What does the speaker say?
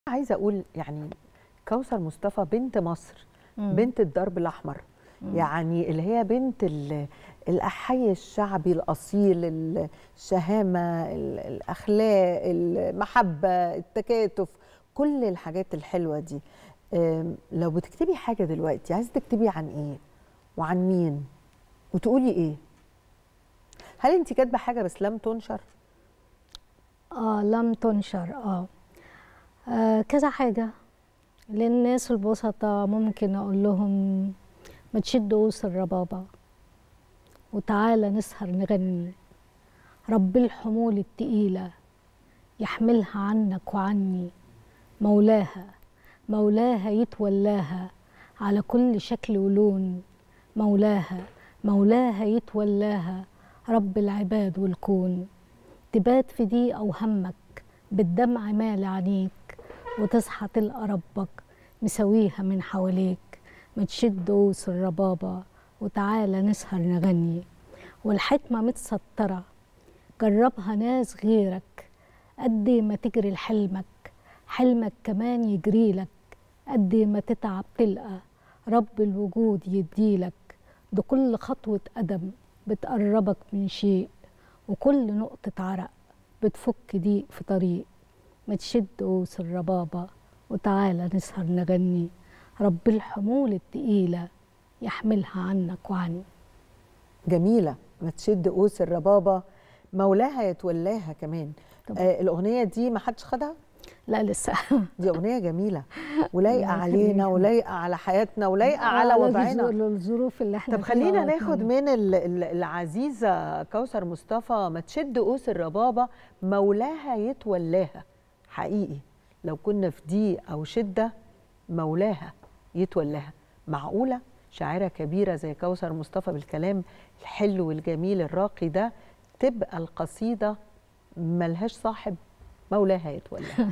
عايزه اقول يعني كوثر مصطفى بنت مصر مم. بنت الدرب الاحمر مم. يعني اللي هي بنت ال- الحي الشعبي الاصيل الشهامه ال- الاخلاق المحبه التكاتف كل الحاجات الحلوه دي أم، لو بتكتبي حاجه دلوقتي عايزه تكتبي عن ايه وعن مين وتقولي ايه هل انت كاتبه حاجه بس لم تنشر اه لم تنشر اه, آه كذا حاجة للناس البسطة ممكن أقول لهم ما تشدوا قوس الربابة وتعالى نسهر نغني رب الحمول التقيلة يحملها عنك وعني مولاها مولاها يتولاها على كل شكل ولون مولاها مولاها يتولاها رب العباد والكون تبات في ضيقة وهمك بالدمع مال عينيك وتصحى تلقى ربك مسويها من حواليك ما تشد قوس الربابة وتعالى نسهر نغني والحكمة متسترة جربها ناس غيرك قد ما تجري لحلمك حلمك كمان يجريلك قد ما تتعب تلقى رب الوجود يديلك ده كل خطوة قدم بتقربك من شيء وكل نقطة عرق بتفك ضيق في طريق ما تشد قوس الربابة وتعالى نسهر نغني رب الحمول التقيلة يحملها عنك وعني جميله ما تشد قوس الربابه مولاها يتولاها كمان طبعا. آه الاغنيه دي ما حدش خدها لا لسه دي اغنيه جميله ولايقه الله علينا يخليك. ولايقه على حياتنا ولايقه على على وضعنا الظ- الظروف اللي احنا طب فيها خلينا وقتنا. ناخد من ال- ال- العزيزه كوثر مصطفى ما تشد قوس الربابه مولاها يتولاها حقيقي لو كنا في ضيق او شده مولاها يتولاها معقوله شاعره كبيره زي كوثر مصطفى بالكلام الحلو الجميل الراقي ده تبقى القصيده ملهاش صاحب مولاها يتولاها